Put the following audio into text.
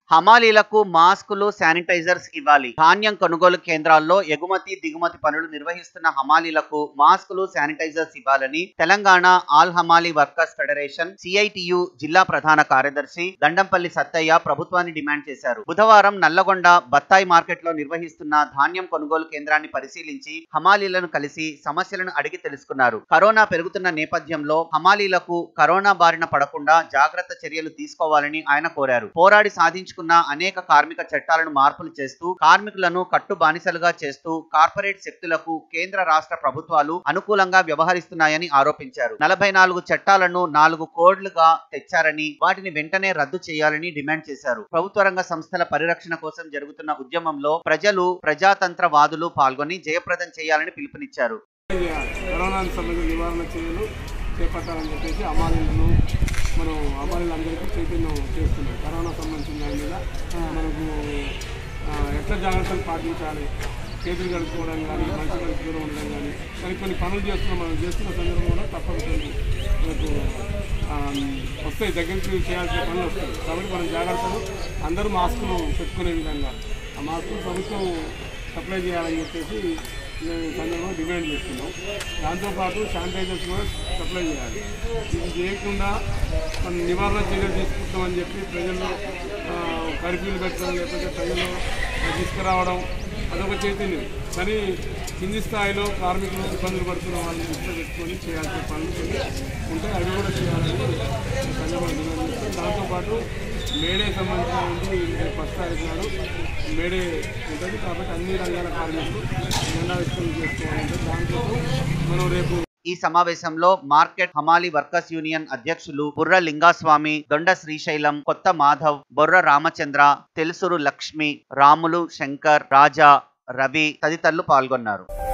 హమాలీలకు మాస్కులు శానిటైజర్స్ ఇవ్వాలి ధాన్యం కొనుగోలు కేంద్రాల్లో ఎగుమతి దిగుమతి పనులు నిర్వహిస్తున్న హమాలీలకు మాస్కులు శానిటైజర్స్ ఇవ్వాలని తెలంగాణ ఆల్ హమాలీ వర్కర్స్ ఫెడరేషన్ సిఐటియు జిల్లా ప్రధాన కార్యదర్శి దండంపల్లి సత్తయ్య ప్రభుత్వాన్ని డిమాండ్ చేశారు బుధవారం నల్లగొండ బత్తాయి మార్కెట్ లో నిర్వహిస్తున్న ధాన్యం కొనుగోలు కేంద్రాన్ని పరిశీలించి హమాలీలను కలిసి సమస్యలను అడిగి తెలుసుకున్నారు కరోనా పెరుగుతున్న నేపథ్యంలో హమాలీలకు కరోనా బారిన పడకుండా జాగ్రత్త చర్యలు తీసుకోవాలని ఆయన కోరారు పోరాడి సాధించుకున్న అనేక కార్మిక చట్టాలను మార్పులు చేస్తూ కార్మికులను కట్టు బానిసలుగా చేస్తూ కార్పొరేట్ శక్తులకు కేంద్ర రాష్ట్ర ప్రభుత్వాలు అనుకూలంగా వ్యవహరిస్తున్నాయని ఆరోపించారు నలభై నాలుగు చట్టాలను నాలుగు కోడ్లుగా తెచ్చారని వాటిని వెంటనే రద్దు చేయాలని డిమాండ్ చేశారు ప్రభుత్వ రంగ సంస్థల పరిరక్షణ కోసం జరుగుతున్న ఉద్యమంలో ప్రజలు ప్రజాతంత్రవాదులు పాల్గొని జయప్రదం చేయాలని పిలుపునిచ్చారు కరోనాకు సంబంధించిన నివారణ చర్యలు చేపట్టాలని చెప్పేసి అమ్మాయిలను మనం అమ్మాయిలందరికీ చైతన్యం చేస్తున్నాం కరోనా సంబంధించిన దాని మీద మనకు ఆ, ఎట్లా జాగ్రత్తలు పాటించాలి చేతులు కడుక్కోవడం కానీ మంచి కలిసి దూరం ఉండడం కానీ కానీ కొన్ని పనులు చేస్తున్నాం మనం చేస్తున్న సందర్భంలో తప్పకుండా మనకు ఆ, వస్తాయి దగ్గరికి చేయాల్సిన పనులు వస్తాయి కాబట్టి మనం జాగ్రత్తలు అందరూ మాస్కులు పెట్టుకునే విధంగా ఆ మాస్కులు ప్రభుత్వం సప్లై చేయాలని చెప్పేసి మేము ఈ సందర్భంగా డిమాండ్ చేస్తున్నాం దాంతోపాటు శానిటైజర్స్ కూడా సప్లై చేయాలి ఇది చేయకుండా మనం నివారణ చర్యలు తీసుకుంటామని చెప్పి ప్రజల్లో ఆ, కర్ఫ్యూలు పెట్టడం లేకపోతే ప్రజలు తీసుకురావడం అదొక చైతన్యం కానీ కింది స్థాయిలో కార్మికులు ఇబ్బందులు పడుతున్న వాళ్ళని దృష్టిలో పెట్టుకొని చేయాల్సిన పనులు కొన్ని ఉంటాయి అవి కూడా చేయాలని ఈ సందర్భంగా డిమాండ్ చేస్తాం దాంతోపాటు మేడే సంబంధించినటువంటి రేపు ఫస్ట్ తారీఖు నాడు మేడే ఉంటుంది కాబట్టి అన్ని రంగాల కార్మికులు జెండావిష్కరణ చేసుకోవాలంటే దాంట్లో మనం రేపు ఈ సమావేశంలో మార్కెట్ హమాలి వర్కర్స్ యూనియన్ అధ్యక్షులు బుర్ర లింగాస్వామి దొండ శ్రీశైలం కొత్త మాధవ్ బొర్ర రామచంద్ర తెలుసురు లక్ష్మి రాములు శంకర్ రాజా రవి తదితరులు పాల్గొన్నారు